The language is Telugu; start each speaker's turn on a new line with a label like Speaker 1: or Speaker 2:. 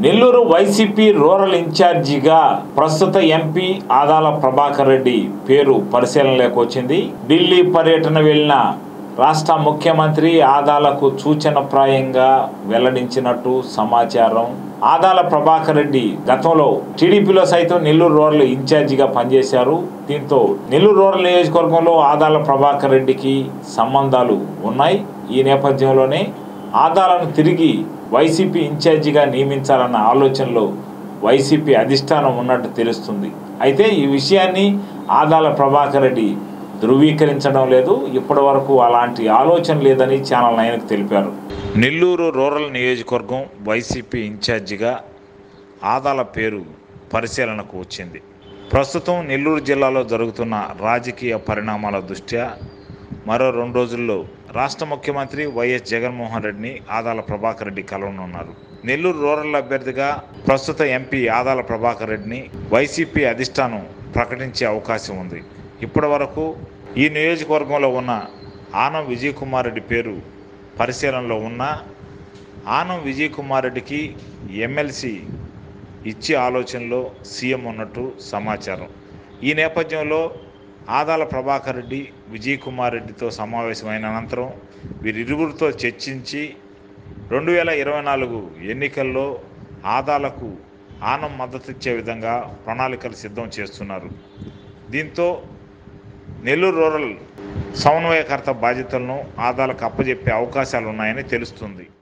Speaker 1: నెల్లూరు వైసీపీ రూరల్ ఇన్ఛార్జిగా ప్రస్తుత ఎంపీ ఆదాల ప్రభాకర్ రెడ్డి పేరు పరిశీలనలోకి వచ్చింది ఢిల్లీ పర్యటన వెళ్ళిన రాష్ట్ర ముఖ్యమంత్రి ఆదాలకు సూచనప్రాయంగా వెల్లడించినట్టు సమాచారం ఆదాల ప్రభాకర్ రెడ్డి గతంలో టీడీపీలో సైతం నెల్లూరు రూరల్ ఇన్ఛార్జిగా పనిచేశారు దీంతో నెల్లూరు రూరల్ నియోజకవర్గంలో ఆదాల ప్రభాకర్ రెడ్డికి సంబంధాలు ఉన్నాయి ఈ నేపథ్యంలోనే ఆదాలను తిరిగి వైసీపీ ఇన్ఛార్జిగా నియమించాలన్న ఆలోచనలో వైసీపీ అధిష్టానం ఉన్నట్టు తెలుస్తుంది అయితే ఈ విషయాన్ని ఆదాల ప్రభాకర్ రెడ్డి ధృవీకరించడం లేదు ఇప్పటి వరకు అలాంటి ఆలోచన లేదని ఛానల్ నైన్కి తెలిపారు నెల్లూరు రూరల్ నియోజకవర్గం వైసీపీ ఇన్ఛార్జిగా ఆదాల పేరు పరిశీలనకు వచ్చింది ప్రస్తుతం నెల్లూరు జిల్లాలో జరుగుతున్న రాజకీయ పరిణామాల దృష్ట్యా మరో రెండు రోజుల్లో రాష్ట్ర ముఖ్యమంత్రి వైఎస్ జగన్మోహన్ రెడ్డిని ఆదాల ప్రభాకర్ రెడ్డి కలవనున్నారు నెల్లూరు రూరల్ అభ్యర్థిగా ప్రస్తుత ఎంపీ ఆదాల ప్రభాకర్ రెడ్డిని వైసీపీ అధిష్టానం ప్రకటించే అవకాశం ఉంది ఇప్పటి వరకు ఈ నియోజకవర్గంలో ఉన్న ఆనం విజయ్ కుమార్ రెడ్డి పేరు పరిశీలనలో ఉన్న ఆనం విజయ్ కుమార్ రెడ్డికి ఎమ్మెల్సీ ఇచ్చే ఆలోచనలో సీఎం ఉన్నట్టు సమాచారం ఈ నేపథ్యంలో ఆదాల ప్రభాకర్ రెడ్డి విజయ్ కుమార్ రెడ్డితో సమావేశమైన అనంతరం వీరిరువురితో చర్చించి రెండు వేల ఇరవై నాలుగు ఎన్నికల్లో ఆదాలకు ఆనం మద్దతు ఇచ్చే విధంగా ప్రణాళికలు సిద్ధం చేస్తున్నారు దీంతో నెల్లూరు రూరల్ సమన్వయకర్త బాధ్యతలను ఆదాలకు అప్పజెప్పే అవకాశాలు ఉన్నాయని తెలుస్తుంది